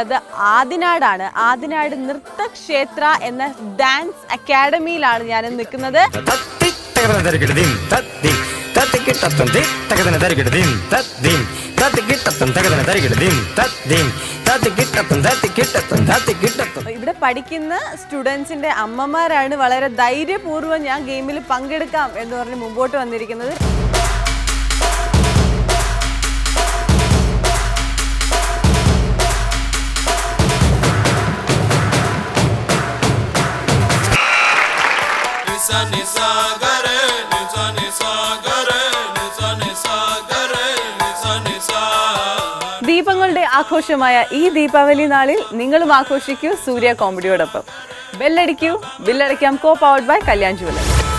എത്തിയിട്ടുള്ളത് ആദിനാടാണ് ആദിനാട് നൃത്തക്ഷേത്ര എന്ന ഡാൻസ് അക്കാഡമിയിലാണ് ഞാൻ നിൽക്കുന്നത് തത്തി തകതന തരികിടതിം തത്തിം തത്തിക്കിട്ടത്തം തി തകതന തരികിടതിം തത്തിം തത്തിക്കിട്ടത്തം തകതന തരികിടതിം തത്തിം തത്തിക്കിട്ടത്തം തത്തിക്കിട്ടത്തം തത്തിക്കിട്ടത്തം ഇവിടെ പഠിക്കുന്ന സ്റ്റുഡൻസിന്റെ അമ്മമാരാണ് വളരെ ധൈര്യപൂർവ്വം ഞാൻ ഗെയിമിൽ പങ്കെടുക്കാം എന്ന് പറഞ്ഞ് മുമ്പോട്ട് വന്നിരിക്കുന്നത് Nisa nisa gare, nisa nisa gare, nisa nisa gare, nisa nisa. ദീപങ്ങളുടെ ആഘോഷമായ ഈ ദീപാവലി നാളിൽ നിങ്ങളും ആഘോഷിക്കൂ സൂര്യ കോമഡിയോടൊപ്പം ബെല്ലടിക്കൂ ബില്ലടിക്കാം co powered by Kalyan jewellers